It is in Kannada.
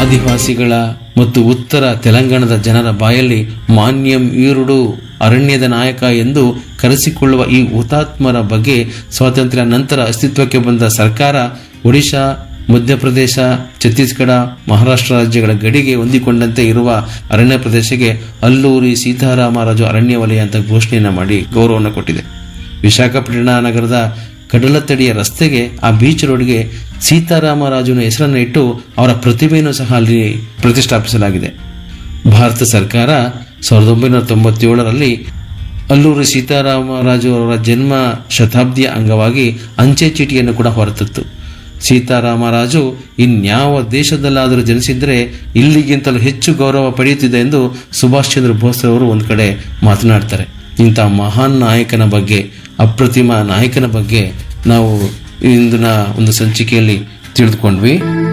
ಆದಿವಾಸಿಗಳ ಮತ್ತು ಉತ್ತರ ತೆಲಂಗಾಣದ ಜನರ ಬಾಯಲ್ಲಿ ಮಾನ್ಯಂ ಈರುಡು ಅರಣ್ಯದ ನಾಯಕ ಎಂದು ಕರೆಸಿಕೊಳ್ಳುವ ಈ ಹುತಾತ್ಮರ ಬಗ್ಗೆ ಸ್ವಾತಂತ್ರ್ಯ ನಂತರ ಅಸ್ತಿತ್ವಕ್ಕೆ ಬಂದ ಸರ್ಕಾರ ಒಡಿಶಾ ಮಧ್ಯಪ್ರದೇಶ ಛತ್ತೀಸ್ಗಢ ಮಹಾರಾಷ್ಟ್ರ ರಾಜ್ಯಗಳ ಗಡಿಗೆ ಹೊಂದಿಕೊಂಡಂತೆ ಇರುವ ಅರಣ್ಯ ಪ್ರದೇಶಕ್ಕೆ ಅಲ್ಲೂರಿ ಸೀತಾರಾಮರಾಜು ಅರಣ್ಯ ವಲಯ ಅಂತ ಘೋಷಣೆಯನ್ನು ಮಾಡಿ ಗೌರವವನ್ನು ಕೊಟ್ಟಿದೆ ವಿಶಾಖಪಟ್ಟಣ ನಗರದ ಕಡಲತಡಿಯ ರಸ್ತೆಗೆ ಆ ಬೀಚ್ ರೋಡ್ಗೆ ಸೀತಾರಾಮರಾಜುನ ಹೆಸರನ್ನು ಇಟ್ಟು ಅವರ ಪ್ರತಿಭೆಯನ್ನು ಸಹ ಅಲ್ಲಿ ಪ್ರತಿಷ್ಠಾಪಿಸಲಾಗಿದೆ ಭಾರತ ಸರ್ಕಾರ ಸಾವಿರದ ಒಂಬೈನೂರ ತೊಂಬತ್ತೇಳರಲ್ಲಿ ಅಲ್ಲೂರಿ ಸೀತಾರಾಮರಾಜು ಅವರ ಜನ್ಮ ಶತಾಬ್ದಿಯ ಅಂಗವಾಗಿ ಅಂಚೆ ಚೀಟಿಯನ್ನು ಕೂಡ ಹೊರತತ್ತು ಸೀತಾರಾಮರಾಜು ಇನ್ಯಾವ ದೇಶದಲ್ಲಾದರೂ ಜನಿಸಿದ್ರೆ ಇಲ್ಲಿಗಿಂತಲೂ ಹೆಚ್ಚು ಗೌರವ ಪಡೆಯುತ್ತಿದೆ ಎಂದು ಸುಭಾಷ್ ಚಂದ್ರ ಬೋಸ್ ಅವರು ಒಂದು ಕಡೆ ಮಾತನಾಡ್ತಾರೆ ಇಂಥ ಮಹಾನ್ ನಾಯಕನ ಬಗ್ಗೆ ಅಪ್ರತಿಮ ನಾಯಕನ ಬಗ್ಗೆ ನಾವು ಇಂದಿನ ಒಂದು ಸಂಚಿಕೆಯಲ್ಲಿ ತಿಳಿದುಕೊಂಡ್ವಿ